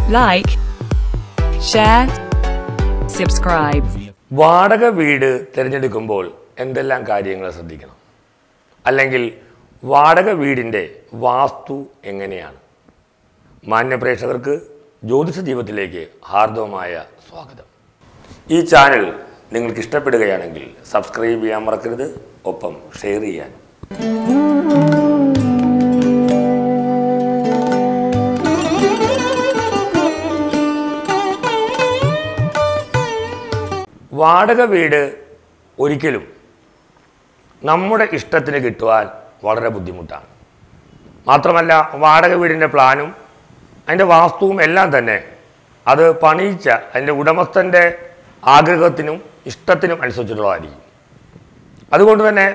like, share, subscribe. വാടക വീട് തിരഞ്ഞെടുക്കുമ്പോൾ എന്തെല്ലാം കാര്യങ്ങൾ ശ്രദ്ധിക്കണം അല്ലെങ്കിൽ വാടക വീടിൻ്റെ വാസ്തു എങ്ങനെയാണ് മാന്യ പ്രേക്ഷകർക്ക് ജ്യോതിഷ ജീവിതത്തിലേക്ക് ഹാർദവമായ സ്വാഗതം ഈ ചാനൽ നിങ്ങൾക്ക് ഇഷ്ടപ്പെടുകയാണെങ്കിൽ സബ്സ്ക്രൈബ് ചെയ്യാൻ മറക്കരുത് ഒപ്പം ഷെയർ ചെയ്യാൻ വാടക വീട് ഒരിക്കലും നമ്മുടെ ഇഷ്ടത്തിന് കിട്ടുവാൻ വളരെ ബുദ്ധിമുട്ടാണ് മാത്രമല്ല വാടക വീടിൻ്റെ പ്ലാനും അതിൻ്റെ വാസ്തുവും എല്ലാം തന്നെ അത് പണിയിച്ച അതിൻ്റെ ഉടമസ്ഥൻ്റെ ആഗ്രഹത്തിനും ഇഷ്ടത്തിനും അനുസരിച്ചിട്ടുള്ളതായിരിക്കും അതുകൊണ്ട് തന്നെ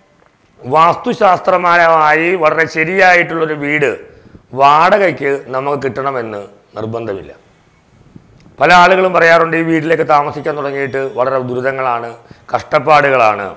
വാസ്തുശാസ്ത്രപരമായി വളരെ ശരിയായിട്ടുള്ളൊരു വീട് വാടകയ്ക്ക് നമുക്ക് കിട്ടണമെന്ന് നിർബന്ധമില്ല പല ആളുകളും പറയാറുണ്ട് ഈ വീട്ടിലേക്ക് താമസിക്കാൻ തുടങ്ങിയിട്ട് വളരെ ദുരിതങ്ങളാണ് കഷ്ടപ്പാടുകളാണ്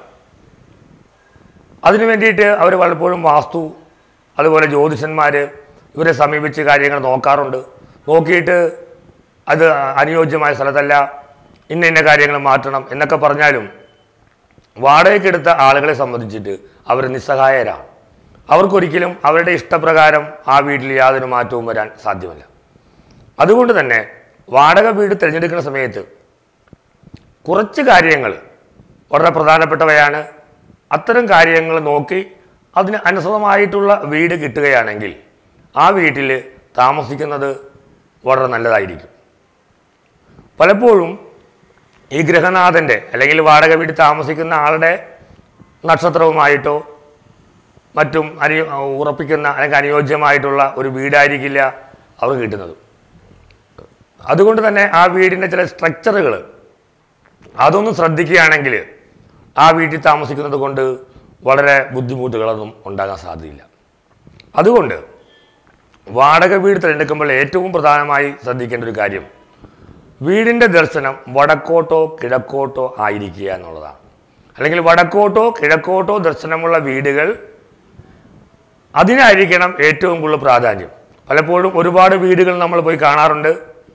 അതിനു വേണ്ടിയിട്ട് അവർ പലപ്പോഴും വാസ്തു അതുപോലെ ജ്യോതിഷന്മാർ ഇവരെ സമീപിച്ച് കാര്യങ്ങൾ നോക്കാറുണ്ട് നോക്കിയിട്ട് അത് അനുയോജ്യമായ സ്ഥലത്തല്ല ഇന്ന ഇന്ന കാര്യങ്ങൾ മാറ്റണം എന്നൊക്കെ പറഞ്ഞാലും വാടകയ്ക്കെടുത്ത ആളുകളെ സംബന്ധിച്ചിട്ട് അവർ നിസ്സഹായരാണ് അവർക്കൊരിക്കലും അവരുടെ ഇഷ്ടപ്രകാരം ആ വീട്ടിൽ യാതൊരു മാറ്റവും വരാൻ സാധ്യമല്ല അതുകൊണ്ട് തന്നെ വാടക വീട് തിരഞ്ഞെടുക്കുന്ന സമയത്ത് കുറച്ച് കാര്യങ്ങൾ വളരെ പ്രധാനപ്പെട്ടവയാണ് അത്തരം കാര്യങ്ങൾ നോക്കി അതിന് അനുസൃതമായിട്ടുള്ള വീട് കിട്ടുകയാണെങ്കിൽ ആ വീട്ടിൽ താമസിക്കുന്നത് വളരെ നല്ലതായിരിക്കും പലപ്പോഴും ഈ ഗൃഹനാഥൻ്റെ അല്ലെങ്കിൽ വാടക വീട് താമസിക്കുന്ന ആളുടെ നക്ഷത്രവുമായിട്ടോ മറ്റും അനു ഉറപ്പിക്കുന്ന അല്ലെങ്കിൽ അനുയോജ്യമായിട്ടുള്ള ഒരു വീടായിരിക്കില്ല അവർ കിട്ടുന്നത് അതുകൊണ്ട് തന്നെ ആ വീടിൻ്റെ ചില സ്ട്രക്ചറുകൾ അതൊന്നും ശ്രദ്ധിക്കുകയാണെങ്കിൽ ആ വീട്ടിൽ താമസിക്കുന്നത് കൊണ്ട് വളരെ ബുദ്ധിമുട്ടുകളൊന്നും ഉണ്ടാകാൻ സാധ്യതയില്ല അതുകൊണ്ട് വാടക വീട് തിരഞ്ഞെടുക്കുമ്പോൾ ഏറ്റവും പ്രധാനമായി ശ്രദ്ധിക്കേണ്ട ഒരു കാര്യം വീടിൻ്റെ ദർശനം വടക്കോട്ടോ കിഴക്കോട്ടോ ആയിരിക്കുക എന്നുള്ളതാണ് അല്ലെങ്കിൽ വടക്കോട്ടോ കിഴക്കോട്ടോ ദർശനമുള്ള വീടുകൾ അതിനായിരിക്കണം ഏറ്റവും കൂടുതൽ പ്രാധാന്യം പലപ്പോഴും ഒരുപാട് വീടുകൾ നമ്മൾ പോയി കാണാറുണ്ട്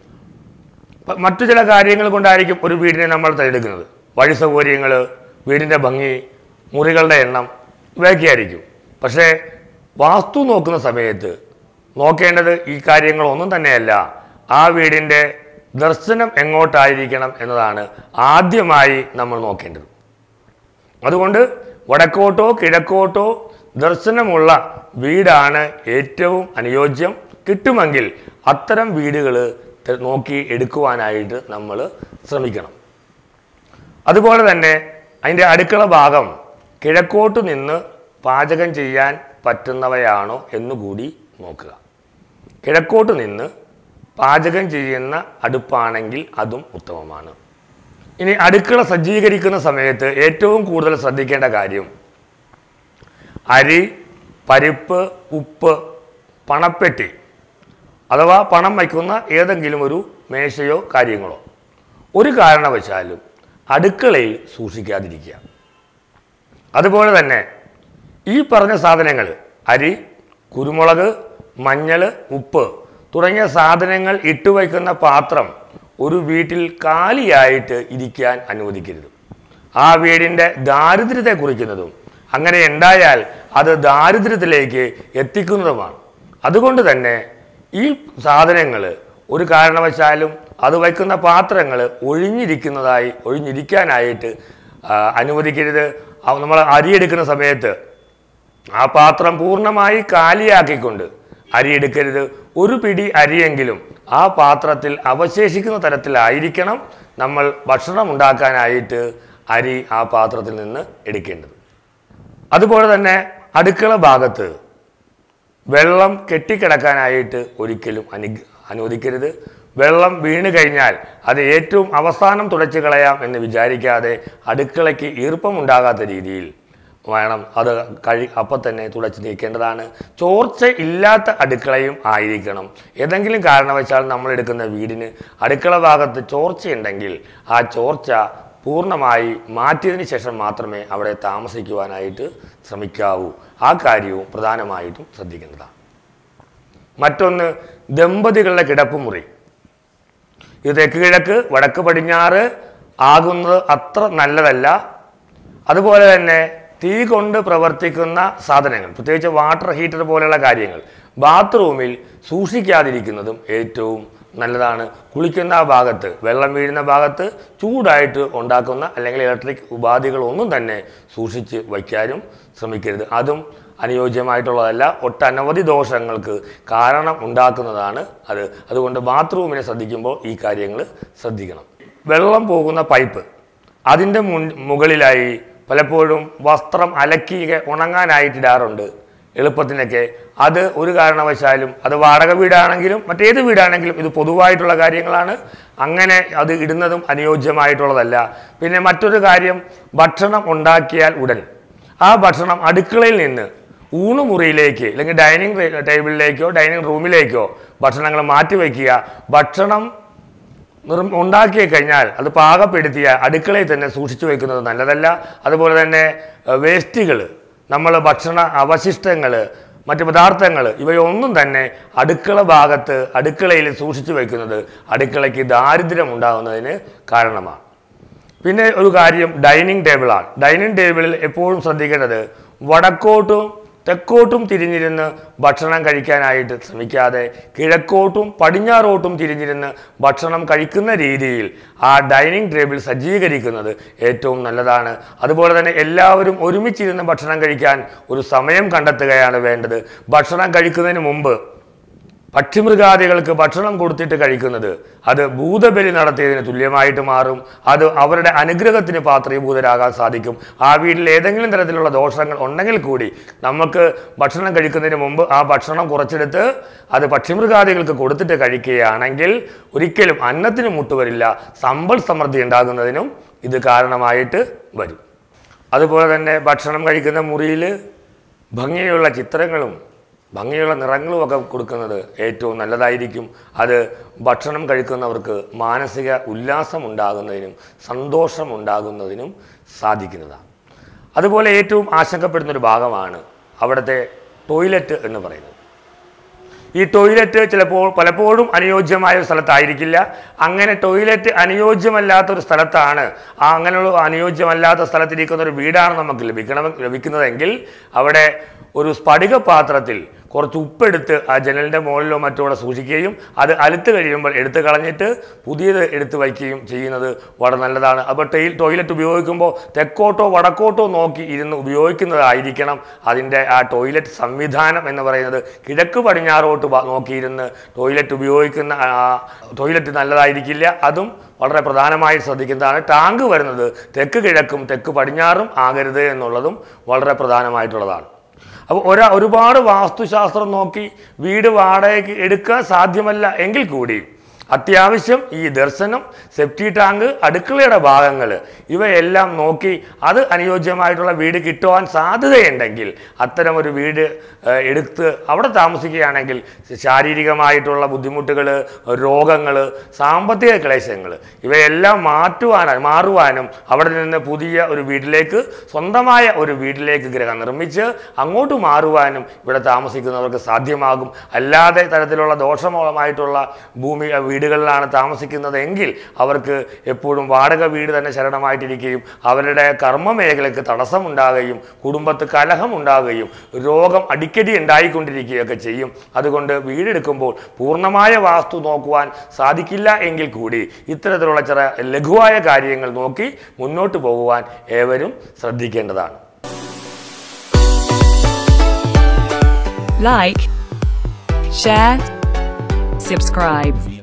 പ- മറ്റു ചില കാര്യങ്ങൾ കൊണ്ടായിരിക്കും ഒരു വീടിനെ നമ്മൾ തിരഞ്ഞെടുക്കുന്നത് വഴി സൗകര്യങ്ങൾ വീടിൻ്റെ ഭംഗി മുറികളുടെ എണ്ണം ഇവയൊക്കെ ആയിരിക്കും പക്ഷേ വാസ്തു നോക്കുന്ന സമയത്ത് നോക്കേണ്ടത് ഈ കാര്യങ്ങളൊന്നും തന്നെയല്ല ആ വീടിൻ്റെ ദർശനം എങ്ങോട്ടായിരിക്കണം എന്നതാണ് ആദ്യമായി നമ്മൾ നോക്കേണ്ടത് അതുകൊണ്ട് വടക്കോട്ടോ കിഴക്കോട്ടോ ദർശനമുള്ള വീടാണ് ഏറ്റവും അനുയോജ്യം കിട്ടുമെങ്കിൽ അത്തരം വീടുകൾ നോക്കി എടുക്കുവാനായിട്ട് നമ്മൾ ശ്രമിക്കണം അതുപോലെ തന്നെ അതിൻ്റെ അടുക്കള ഭാഗം കിഴക്കോട്ട് നിന്ന് പാചകം ചെയ്യാൻ പറ്റുന്നവയാണോ എന്നുകൂടി നോക്കുക കിഴക്കോട്ട് നിന്ന് പാചകം ചെയ്യുന്ന അടുപ്പാണെങ്കിൽ അതും ഉത്തമമാണ് ഇനി അടുക്കള സജ്ജീകരിക്കുന്ന സമയത്ത് ഏറ്റവും കൂടുതൽ ശ്രദ്ധിക്കേണ്ട കാര്യം അരി പരിപ്പ് ഉപ്പ് പണപ്പെട്ടി അഥവാ പണം വയ്ക്കുന്ന ഏതെങ്കിലും ഒരു മേശയോ കാര്യങ്ങളോ ഒരു കാരണവശാലും അടുക്കളയിൽ സൂക്ഷിക്കാതിരിക്കുക അതുപോലെ തന്നെ ഈ പറഞ്ഞ സാധനങ്ങൾ അരി കുരുമുളക് മഞ്ഞൾ ഉപ്പ് തുടങ്ങിയ സാധനങ്ങൾ ഇട്ടുവയ്ക്കുന്ന പാത്രം ഒരു വീട്ടിൽ കാലിയായിട്ട് ഇരിക്കാൻ അനുവദിക്കരുത് ആ വീടിൻ്റെ ദാരിദ്ര്യത്തെ കുറിക്കുന്നതും അങ്ങനെ ഉണ്ടായാൽ അത് ദാരിദ്ര്യത്തിലേക്ക് എത്തിക്കുന്നതുമാണ് അതുകൊണ്ട് തന്നെ ഈ സാധനങ്ങൾ ഒരു കാരണവശാലും അത് വയ്ക്കുന്ന പാത്രങ്ങൾ ഒഴിഞ്ഞിരിക്കുന്നതായി ഒഴിഞ്ഞിരിക്കാനായിട്ട് ആ, അനുവദിക്കരുത് നമ്മൾ അരിയെടുക്കുന്ന സമയത്ത് ആ പാത്രം പൂർണ്ണമായി കാലിയാക്കിക്കൊണ്ട് അരി എടുക്കരുത് ഒരു പിടി അരിയെങ്കിലും ആ പാത്രത്തിൽ അവശേഷിക്കുന്ന തരത്തിലായിരിക്കണം നമ്മൾ ഭക്ഷണം ഉണ്ടാക്കാനായിട്ട് അരി ആ പാത്രത്തിൽ നിന്ന് എടുക്കേണ്ടത് അതുപോലെ തന്നെ അടുക്കള ഭാഗത്ത് വെള്ളം കെട്ടിക്കിടക്കാനായിട്ട് ഒരിക്കലും അനു അനുവദിക്കരുത് വെള്ളം വീണ് കഴിഞ്ഞാൽ അത് ഏറ്റവും അവസാനം തുടച്ചു കളയാം എന്ന് വിചാരിക്കാതെ അടുക്കളയ്ക്ക് ഈർപ്പമുണ്ടാകാത്ത രീതിയിൽ വേണം അത് കഴി അപ്പം തന്നെ തുടച്ച് നീക്കേണ്ടതാണ് ചോർച്ച ഇല്ലാത്ത അടുക്കളയും ആയിരിക്കണം ഏതെങ്കിലും കാരണവശാൽ നമ്മൾ എടുക്കുന്ന വീടിന് അടുക്കള ഭാഗത്ത് ചോർച്ചയുണ്ടെങ്കിൽ ആ ചോർച്ച പൂർണ്ണമായി മാറ്റിയതിന് ശേഷം മാത്രമേ അവിടെ താമസിക്കുവാനായിട്ട് ശ്രമിക്കാവൂ ആ കാര്യവും പ്രധാനമായിട്ടും ശ്രദ്ധിക്കേണ്ടതാണ് മറ്റൊന്ന് ദമ്പതികളുടെ കിടപ്പുമുറി ഇത് തെക്ക് കിഴക്ക് വടക്ക് പടിഞ്ഞാറ് ആകുന്നത് അത്ര നല്ലതല്ല അതുപോലെ തന്നെ തീ കൊണ്ട് പ്രവർത്തിക്കുന്ന സാധനങ്ങൾ പ്രത്യേകിച്ച് വാട്ടർ ഹീറ്റർ പോലെയുള്ള കാര്യങ്ങൾ ബാത്റൂമിൽ സൂക്ഷിക്കാതിരിക്കുന്നതും ഏറ്റവും നല്ലതാണ് കുളിക്കുന്ന ആ ഭാഗത്ത് വെള്ളം വീഴുന്ന ഭാഗത്ത് ചൂടായിട്ട് ഉണ്ടാക്കുന്ന അല്ലെങ്കിൽ ഇലക്ട്രിക് ഉപാധികളൊന്നും തന്നെ സൂക്ഷിച്ച് വയ്ക്കാനും ശ്രമിക്കരുത് അതും അനുയോജ്യമായിട്ടുള്ളതല്ല ഒട്ടനവധി ദോഷങ്ങൾക്ക് കാരണം ഉണ്ടാക്കുന്നതാണ് അത് അതുകൊണ്ട് ബാത്റൂമിനെ ശ്രദ്ധിക്കുമ്പോൾ ഈ കാര്യങ്ങൾ ശ്രദ്ധിക്കണം വെള്ളം പോകുന്ന പൈപ്പ് അതിൻ്റെ മുൻ മുകളിലായി പലപ്പോഴും വസ്ത്രം അലക്കി ഉണങ്ങാനായിട്ടിടാറുണ്ട് എളുപ്പത്തിനൊക്കെ അത് ഒരു കാരണവശാലും അത് വാടക വീടാണെങ്കിലും മറ്റേത് വീടാണെങ്കിലും ഇത് പൊതുവായിട്ടുള്ള കാര്യങ്ങളാണ് അങ്ങനെ അത് ഇടുന്നതും അനുയോജ്യമായിട്ടുള്ളതല്ല പിന്നെ മറ്റൊരു കാര്യം ഭക്ഷണം ഉണ്ടാക്കിയാൽ ഉടൻ ആ ഭക്ഷണം അടുക്കളയിൽ നിന്ന് ഊണുമുറിയിലേക്ക് അല്ലെങ്കിൽ ഡൈനിങ് ടേബിളിലേക്കോ ഡൈനിങ് റൂമിലേക്കോ ഭക്ഷണങ്ങൾ മാറ്റി വയ്ക്കുക ഭക്ഷണം നിർ ഉണ്ടാക്കി കഴിഞ്ഞാൽ അത് പാകപ്പെടുത്തിയ അടുക്കളയിൽ തന്നെ സൂക്ഷിച്ചു വെക്കുന്നത് നല്ലതല്ല അതുപോലെ തന്നെ വേസ്റ്റുകൾ നമ്മൾ ഭക്ഷണ അവശിഷ്ടങ്ങൾ മറ്റ് പദാർത്ഥങ്ങൾ ഇവയൊന്നും തന്നെ അടുക്കള ഭാഗത്ത് അടുക്കളയിൽ സൂക്ഷിച്ചു വെക്കുന്നത് അടുക്കളയ്ക്ക് ദാരിദ്ര്യം ഉണ്ടാകുന്നതിന് കാരണമാണ് പിന്നെ ഒരു കാര്യം ഡൈനിങ് ടേബിളാണ് ഡൈനിങ് ടേബിളിൽ എപ്പോഴും ശ്രദ്ധിക്കേണ്ടത് വടക്കോട്ടും തെക്കോട്ടും തിരിഞ്ഞിരുന്ന് ഭക്ഷണം കഴിക്കാനായിട്ട് ശ്രമിക്കാതെ കിഴക്കോട്ടും പടിഞ്ഞാറോട്ടും തിരിഞ്ഞിരുന്ന് ഭക്ഷണം കഴിക്കുന്ന രീതിയിൽ ആ ഡൈനിങ് ടേബിൾ സജ്ജീകരിക്കുന്നത് ഏറ്റവും നല്ലതാണ് അതുപോലെ തന്നെ എല്ലാവരും ഒരുമിച്ചിരുന്ന് ഭക്ഷണം കഴിക്കാൻ ഒരു സമയം കണ്ടെത്തുകയാണ് വേണ്ടത് ഭക്ഷണം കഴിക്കുന്നതിന് മുമ്പ് പക്ഷിമൃഗാദികൾക്ക് ഭക്ഷണം കൊടുത്തിട്ട് കഴിക്കുന്നത് അത് ഭൂതബലി നടത്തിയതിന് തുല്യമായിട്ട് മാറും അത് അവരുടെ അനുഗ്രഹത്തിന് പാത്രീഭൂതരാകാൻ സാധിക്കും ആ വീട്ടിൽ ഏതെങ്കിലും തരത്തിലുള്ള ദോഷങ്ങൾ ഉണ്ടെങ്കിൽ കൂടി നമുക്ക് ഭക്ഷണം കഴിക്കുന്നതിന് മുമ്പ് ആ ഭക്ഷണം കുറച്ചെടുത്ത് അത് പക്ഷിമൃഗാദികൾക്ക് കൊടുത്തിട്ട് കഴിക്കുകയാണെങ്കിൽ ഒരിക്കലും അന്നത്തിന് മുട്ടുവരില്ല സമ്പൽ സമൃദ്ധി ഉണ്ടാകുന്നതിനും ഇത് കാരണമായിട്ട് വരും അതുപോലെ തന്നെ ഭക്ഷണം കഴിക്കുന്ന മുറിയിൽ ഭംഗിയുള്ള ചിത്രങ്ങളും ഭംഗിയുള്ള നിറങ്ങളും ഒക്കെ കൊടുക്കുന്നത് ഏറ്റവും നല്ലതായിരിക്കും അത് ഭക്ഷണം കഴിക്കുന്നവർക്ക് മാനസിക ഉല്ലാസം ഉണ്ടാകുന്നതിനും സന്തോഷം ഉണ്ടാകുന്നതിനും സാധിക്കുന്നതാണ് അതുപോലെ ഏറ്റവും ആശങ്കപ്പെടുന്ന ഒരു ഭാഗമാണ് അവിടുത്തെ ടോയ്ലറ്റ് എന്ന് പറയുന്നത് ഈ ടോയ്ലറ്റ് ചിലപ്പോൾ പലപ്പോഴും അനുയോജ്യമായ ഒരു സ്ഥലത്തായിരിക്കില്ല അങ്ങനെ ടോയ്ലറ്റ് അനുയോജ്യമല്ലാത്ത ഒരു സ്ഥലത്താണ് ആ അങ്ങനെയുള്ള അനുയോജ്യമല്ലാത്ത സ്ഥലത്തിരിക്കുന്ന ഒരു വീടാണ് നമുക്ക് ലഭിക്കണം ലഭിക്കുന്നതെങ്കിൽ അവിടെ ഒരു സ്ഫടിക പാത്രത്തിൽ കുറച്ച് ഉപ്പെടുത്ത് ആ ജനലിൻ്റെ മുകളിലോ മറ്റോ കൂടെ സൂക്ഷിക്കുകയും അത് അലുത്ത് കഴിയുമ്പോൾ എടുത്ത് കളഞ്ഞിട്ട് പുതിയത് എടുത്ത് വയ്ക്കുകയും ചെയ്യുന്നത് വളരെ നല്ലതാണ് അപ്പോൾ ടെയിൽ ടോയ്ലറ്റ് ഉപയോഗിക്കുമ്പോൾ തെക്കോട്ടോ വടക്കോട്ടോ നോക്കി ഇരുന്ന് ഉപയോഗിക്കുന്നതായിരിക്കണം അതിൻ്റെ ആ ടോയ്ലറ്റ് സംവിധാനം എന്ന് പറയുന്നത് കിഴക്ക് പടിഞ്ഞാറോട്ട് പ- നോക്കിയിരുന്ന് ടോയ്ലറ്റ് ഉപയോഗിക്കുന്ന ആ ടോയ്ലറ്റ് നല്ലതായിരിക്കില്ല അതും വളരെ പ്രധാനമായി ശ്രദ്ധിക്കുന്നതാണ് ടാങ്ക് വരുന്നത് തെക്ക് കിഴക്കും തെക്ക് പടിഞ്ഞാറും ആകരുത് എന്നുള്ളതും വളരെ പ്രധാനമായിട്ടുള്ളതാണ് അപ്പോൾ ഒരാ ഒരുപാട് വാസ്തുശാസ്ത്രം നോക്കി വീട് വാടകയ്ക്ക് എടുക്കാൻ സാധ്യമല്ല എങ്കിൽ കൂടി അത്യാവശ്യം ഈ ദർശനം സെപ്റ്റി ടാങ്ക് അടുക്കളയുടെ ഭാഗങ്ങൾ ഇവയെല്ലാം നോക്കി അത് അനുയോജ്യമായിട്ടുള്ള വീട് കിട്ടുവാൻ സാധ്യതയുണ്ടെങ്കിൽ അത്തരം ഒരു വീട് ഏഹ്, എടുത്ത് അവിടെ താമസിക്കുകയാണെങ്കിൽ ശാരീരികമായിട്ടുള്ള ബുദ്ധിമുട്ടുകൾ രോഗങ്ങൾ സാമ്പത്തിക ക്ലേശങ്ങൾ ഇവയെല്ലാം മാറ്റുവാനും മാറുവാനും അവിടെ നിന്ന് പുതിയ ഒരു വീട്ടിലേക്ക് സ്വന്തമായ ഒരു വീട്ടിലേക്ക് ഗ്രഹം നിർമ്മിച്ച് അങ്ങോട്ട് മാറുവാനും ഇവിടെ താമസിക്കുന്നവർക്ക് സാധ്യമാകും അല്ലാതെ തരത്തിലുള്ള ദോഷമൂലമായിട്ടുള്ള ഭൂമി അഹ് വീടുകളിലാണ് താമസിക്കുന്നത് എങ്കിൽ അവർക്ക് എപ്പോഴും വാടക വീട് തന്നെ ശരണമായിട്ടിരിക്കുകയും അവരുടെ കർമ്മ മേഖലയ്ക്ക് തടസ്സമുണ്ടാകുകയും കുടുംബത്ത് കലഹമുണ്ടാകുകയും രോഗം അടിക്കടി ഉണ്ടായിക്കൊണ്ടിരിക്കുകയൊക്കെ ചെയ്യും അതുകൊണ്ട് വീടെടുക്കുമ്പോൾ പൂർണ്ണമായ വാസ്തു നോക്കുവാൻ സാധിക്കില്ല എങ്കിൽ കൂടി ഇത്തരത്തിലുള്ള ചില ലഘുവായ കാര്യങ്ങൾ നോക്കി മുന്നോട്ട് പോകുവാൻ ഏവരും ശ്രദ്ധിക്കേണ്ടതാണ് like, share, subscribe.